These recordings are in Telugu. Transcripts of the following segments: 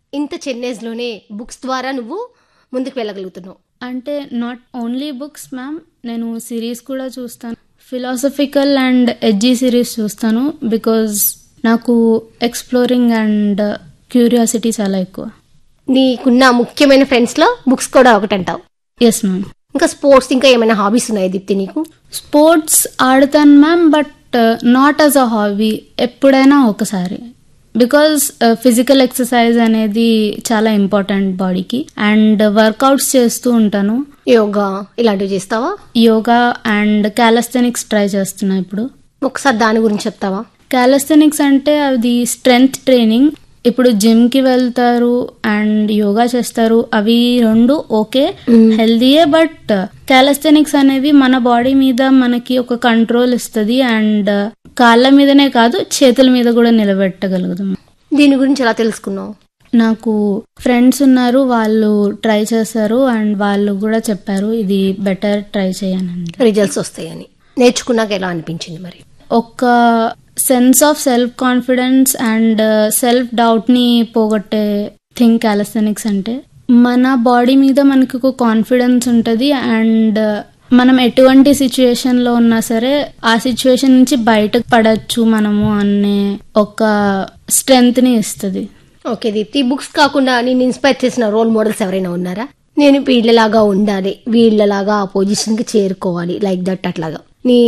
ఇంత చిన్న ఏజ్లోనే బుక్స్ ద్వారా నువ్వు ముందుకు వెళ్ళగలుగుతున్నావు అంటే నాట్ ఓన్లీ బుక్స్ మ్యామ్ నేను సిరీస్ కూడా చూస్తాను ఫిలాసఫికల్ అండ్ ఎడ్జీ సిరీస్ చూస్తాను బికాజ్ నాకు ఎక్స్ప్లోరింగ్ అండ్ క్యూరియాసిటీ చాలా ఎక్కువ నీకున్న ముఖ్యమైన ఫ్రెండ్స్లో బుక్స్ కూడా ఒకటంటావు ఎస్ మ్యామ్ ఇంకా స్పోర్ట్స్ ఇంకా ఏమైనా హాబీస్ ఉన్నాయి దీప్తి నీకు స్పోర్ట్స్ ఆడతాను ma'am but not as a hobby ఎప్పుడైనా ఒకసారి బికాజ్ ఫిజికల్ ఎక్సర్సైజ్ అనేది చాలా ఇంపార్టెంట్ బాడీకి అండ్ వర్కౌట్స్ చేస్తూ ఉంటాను యోగా ఇలాంటివి చేస్తావా యోగా అండ్ క్యాలస్థెనిక్స్ ట్రై చేస్తున్నా ఇప్పుడు ఒకసారి దాని గురించి చెప్తావా క్యాలస్థెనిక్స్ అంటే అది స్ట్రెంగ్త్ ట్రైనింగ్ ఇప్పుడు జిమ్ కి వెళ్తారు అండ్ యోగా చేస్తారు అవి రెండు ఓకే హెల్దీయే బట్ క్యాలస్థెనిక్స్ అనేవి మన బాడీ మీద మనకి ఒక కంట్రోల్ ఇస్తుంది అండ్ కాళ్ళ మీదనే కాదు చేతుల మీద కూడా నిలబెట్టగలుగుతాం దీని గురించి ఎలా తెలుసుకున్నావు నాకు ఫ్రెండ్స్ ఉన్నారు వాళ్ళు ట్రై చేశారు అండ్ వాళ్ళు కూడా చెప్పారు ఇది బెటర్ ట్రై చేయనండి రిజల్ట్స్ వస్తాయని నేర్చుకున్నాక ఎలా అనిపించింది మరి ఒక sense of self confidence and self doubt ని పోగొట్టే థింగ్ క్యాలస్థెనిక్స్ అంటే మన బాడీ మీద మనకి ఒక కాన్ఫిడెన్స్ ఉంటుంది అండ్ మనం ఎటువంటి సిచ్యుయేషన్ లో ఉన్నా సరే ఆ సిచ్యుయేషన్ నుంచి బయటకు పడచ్చు మనము అనే ఒక స్ట్రెంగ్త్ ని ఇస్తుంది ఓకే దీప్తి బుక్స్ కాకుండా నేను ఇన్స్పైర్ చేసిన రోల్ మోడల్స్ ఎవరైనా ఉన్నారా నేను వీళ్ళలాగా ఉండాలి వీళ్ళలాగా ఆ పొజిషన్ కి చేరుకోవాలి లైక్ దట్ అట్లాగా నీ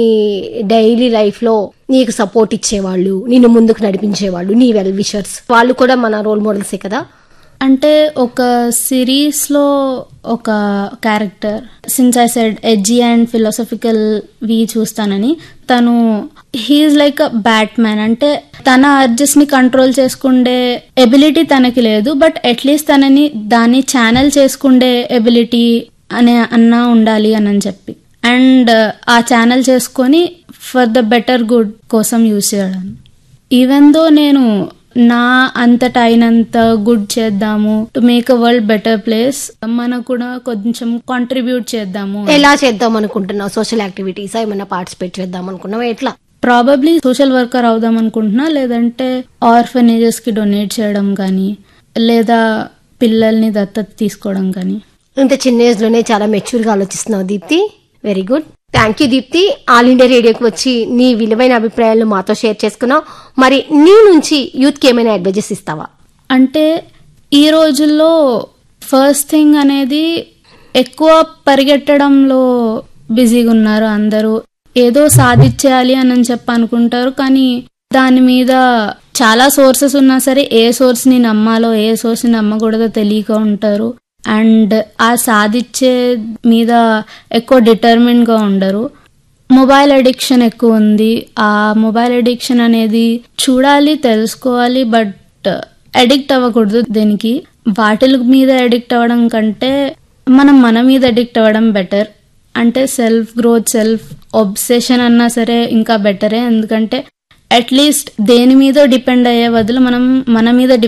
డైలీ లైఫ్ లో నీకు సపోర్ట్ ఇచ్చేవాళ్ళు నిన్ను ముందుకు నడిపించేవాళ్ళు నీ వెల్ విషర్స్ వాళ్ళు కూడా మన రోల్ మోడల్సే కదా అంటే ఒక సిరీస్ లో ఒక character since I said edgy and philosophical వి చూస్తానని తను he's like a batman అంటే తన అర్జెస్ ని కంట్రోల్ చేసుకుండే ఎబిలిటీ తనకి లేదు బట్ అట్లీస్ట్ తనని దాన్ని ఛానల్ చేసుకుండే ఎబిలిటీ అనే అన్నా ఉండాలి అని చెప్పి అండ్ ఆ ఛానల్ చేసుకొని ఫర్ ద బెటర్ గుడ్ కోసం యూస్ చేయడం ఈవెన్ దో నేను నా అంతట అయినంత గుడ్ చేద్దాము to make a world better place మనకు కూడా కొంచెం కాంట్రిబ్యూట్ చేద్దాము ఎలా చేద్దాం అనుకుంటున్నావు సోషల్ యాక్టివిటీస్ ఏమైనా పార్టిసిపేట్ చేద్దాం అనుకున్నావా ఎట్లా ప్రాబబ్లీ సోషల్ వర్కర్ అవుదాం అనుకుంటున్నా లేదంటే ఆర్ఫనేజెస్ కి డొనేట్ చేయడం కానీ లేదా పిల్లల్ని దత్తత తీసుకోవడం కానీ ఇంత చిన్న ఏజ్ లోనే చాలా మెచ్యూర్ గా ఆలోచిస్తున్నావు Deepthi very good thank you Deepthi all India రేడియోకి వచ్చి నీ విలువైన అభిప్రాయాలను మాతో షేర్ చేసుకున్నావు మరి నీ నుంచి యూత్ కి ఏమైనా అడ్వైజెస్ ఇస్తావా అంటే ఈ రోజుల్లో ఫస్ట్ థింగ్ అనేది ఎక్కువ పరిగెట్టడంలో బిజీగా ఉన్నారు అందరూ ఏదో సాధించేయాలి అని చెప్పి అనుకుంటారు కానీ దాని మీద చాలా సోర్సెస్ ఉన్నా సరే ఏ సోర్స్ ని నమ్మాలో ఏ సోర్స్ ని నమ్మకూడదో తెలియక ఉంటారు అండ్ ఆ సాధించే మీద ఎక్కువ డిటర్మిన్ గా ఉండరు మొబైల్ అడిక్షన్ ఎక్కువ ఉంది ఆ మొబైల్ అడిక్షన్ అనేది చూడాలి తెలుసుకోవాలి బట్ అడిక్ట్ అవ్వకూడదు దీనికి వాటిల మీద అడిక్ట్ అవ్వడం కంటే మనం మన మీద అడిక్ట్ అవ్వడం బెటర్ అంటే సెల్ఫ్ గ్రోత్ సెల్ఫ్ ఒబ్సెషన్ అన్నా సరే ఇంకా బెటరే ఎందుకంటే అట్లీస్ట్ దేని మీద డిపెండ్ అయ్యే బదులు మనం మన మీద